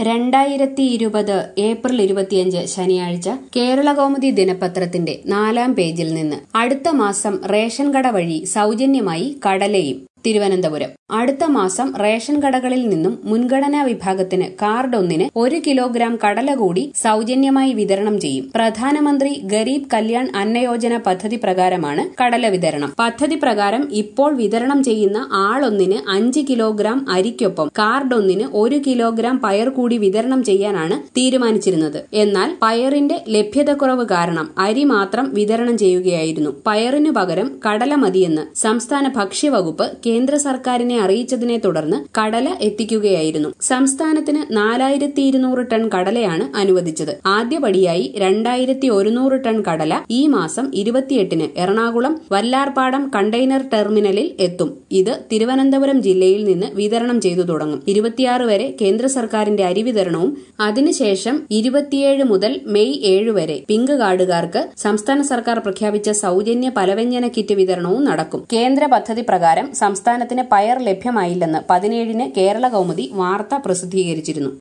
രണ്ടായിരത്തി ഇരുപത് ഏപ്രിൽ ഇരുപത്തിയഞ്ച് ശനിയാഴ്ച കേരളകൗമുദി ദിനപത്രത്തിന്റെ നാലാം പേജിൽ നിന്ന് അടുത്ത മാസം റേഷൻ കട വഴി സൗജന്യമായി കടലയും തിരുവനന്തപുരം അടുത്ത മാസം റേഷൻ കടകളിൽ നിന്നും മുൻഗണനാ വിഭാഗത്തിന് കാർഡ് ഒന്നിന് ഒരു കിലോഗ്രാം കടല കൂടി സൗജന്യമായി വിതരണം ചെയ്യും പ്രധാനമന്ത്രി ഗരീബ് കല്യാൺ അന്നയോജന പദ്ധതി പ്രകാരമാണ് കടല വിതരണം പദ്ധതി പ്രകാരം ഇപ്പോൾ വിതരണം ചെയ്യുന്ന ആളൊന്നിന് അഞ്ച് കിലോഗ്രാം അരിക്കൊപ്പം കാർഡ് ഒന്നിന് ഒരു കിലോഗ്രാം പയർ കൂടി വിതരണം ചെയ്യാനാണ് തീരുമാനിച്ചിരുന്നത് എന്നാൽ പയറിന്റെ ലഭ്യതക്കുറവ് കാരണം അരി മാത്രം വിതരണം ചെയ്യുകയായിരുന്നു പയറിനു പകരം കടല മതിയെന്ന് സംസ്ഥാന ഭക്ഷ്യവകുപ്പ് കേന്ദ്ര സർക്കാരിനെ അറിയിച്ചതിനെ തുടർന്ന് കടല എത്തിക്കുകയായിരുന്നു സംസ്ഥാനത്തിന് നാലായിരത്തി ഇരുന്നൂറ് ടൺ കടലയാണ് അനുവദിച്ചത് ആദ്യപടിയായി രണ്ടായിരത്തി ഒരുന്നൂറ് ടൺ കടല ഈ മാസം ഇരുപത്തിയെട്ടിന് എറണാകുളം വല്ലാർപാടം കണ്ടെയ്നർ ടെർമിനലിൽ എത്തും ഇത് തിരുവനന്തപുരം ജില്ലയിൽ നിന്ന് വിതരണം ചെയ്തു തുടങ്ങും ഇരുപത്തിയാറ് വരെ കേന്ദ്ര സർക്കാരിന്റെ അരി വിതരണവും അതിനുശേഷം ഇരുപത്തിയേഴ് മുതൽ മെയ് ഏഴ് വരെ പിങ്ക് കാർഡുകാർക്ക് സംസ്ഥാന സർക്കാർ പ്രഖ്യാപിച്ച സൗജന്യ പലവ്യഞ്ജന കിറ്റ് വിതരണവും നടക്കും കേന്ദ്ര പദ്ധതി പ്രകാരം സംസ്ഥാനത്തിന് പയർ ലഭ്യമായില്ലെന്ന് പതിനേഴിന് കേരള കൗമുദി വാർത്ത പ്രസിദ്ധീകരിച്ചിരുന്നു